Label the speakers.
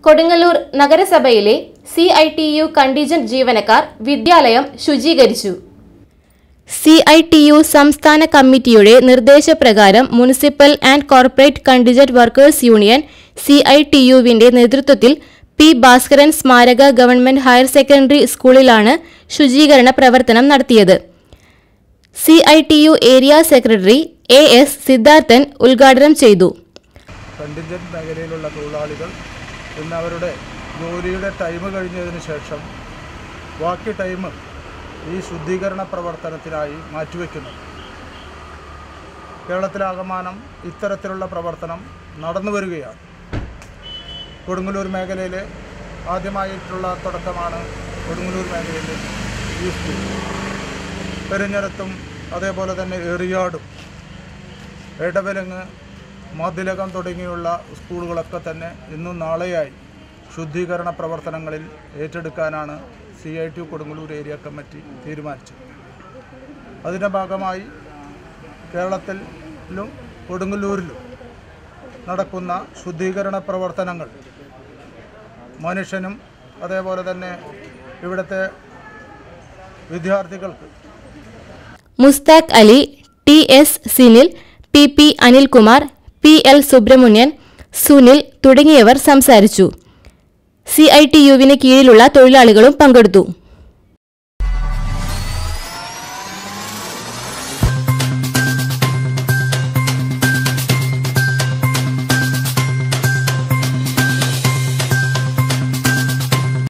Speaker 1: കൊടുങ്ങല്ലൂർ നഗരസഭയിലെ C I T U contingent ജീവനക്കാർ വിദ്യാലയം ശുചീകരിച്ചു സി ഐ ടി യു സംസ്ഥാന കമ്മിറ്റിയുടെ നിർദ്ദേശപ്രകാരം municipal and corporate contingent workers union C I T യുവിന്റെ നേതൃത്വത്തിൽ പി ഭാസ്കരൻ സ്മാരക ഗവൺമെന്റ് ഹയർ സെക്കൻഡറി സ്കൂളിലാണ് ശുചീകരണ പ്രവർത്തനം നടത്തിയത് C I T U area secretary A S Siddharthan ഉദ്ഘാടനം ചെയ്തു
Speaker 2: കണ്ടിൻജൻറ്റ് മേഖലയിലുള്ള തൊഴിലാളികൾ ഇന്ന് അവരുടെ ജോലിയുടെ ടൈം കഴിഞ്ഞതിന് ശേഷം ബാക്കി ടൈം ഈ ശുദ്ധീകരണ പ്രവർത്തനത്തിനായി മാറ്റിവെക്കുന്നു കേരളത്തിലാകമാനം ഇത്തരത്തിലുള്ള പ്രവർത്തനം നടന്നു വരികയാണ് കൊടുങ്ങല്ലൂർ മേഖലയിൽ ആദ്യമായിട്ടുള്ള തുടക്കമാണ് കൊടുങ്ങല്ലൂർ മേഖലയിൽ ഈ സ്കൂൾ പെരിഞ്ഞരത്തും അതേപോലെ തന്നെ എറിയാടും എടവലങ്ങ് മതിലകം തുടങ്ങിയുള്ള സ്കൂളുകളൊക്കെ തന്നെ ഇന്നും നാളെയായി ശുദ്ധീകരണ പ്രവർത്തനങ്ങളിൽ ഏറ്റെടുക്കാനാണ് C I T Kodungallur area committee തീരുമാനിച്ചത് അതിൻ്റെ ഭാഗമായി കേരളത്തിലും കൊടുങ്ങല്ലൂരിലും നടക്കുന്ന ശുദ്ധീകരണ പ്രവർത്തനങ്ങൾ മനുഷ്യനും അതേപോലെ തന്നെ ഇവിടുത്തെ വിദ്യാർത്ഥികൾക്ക്
Speaker 1: Mushtaq Ali T S Sinil P P Anilkumar P L Subrahmanyan Sunil തുടങ്ങിയവർ സംസാരിച്ചു സി ഐ ടി യുവിന് കീഴിലുള്ള തൊഴിലാളികളും പങ്കെടുത്തു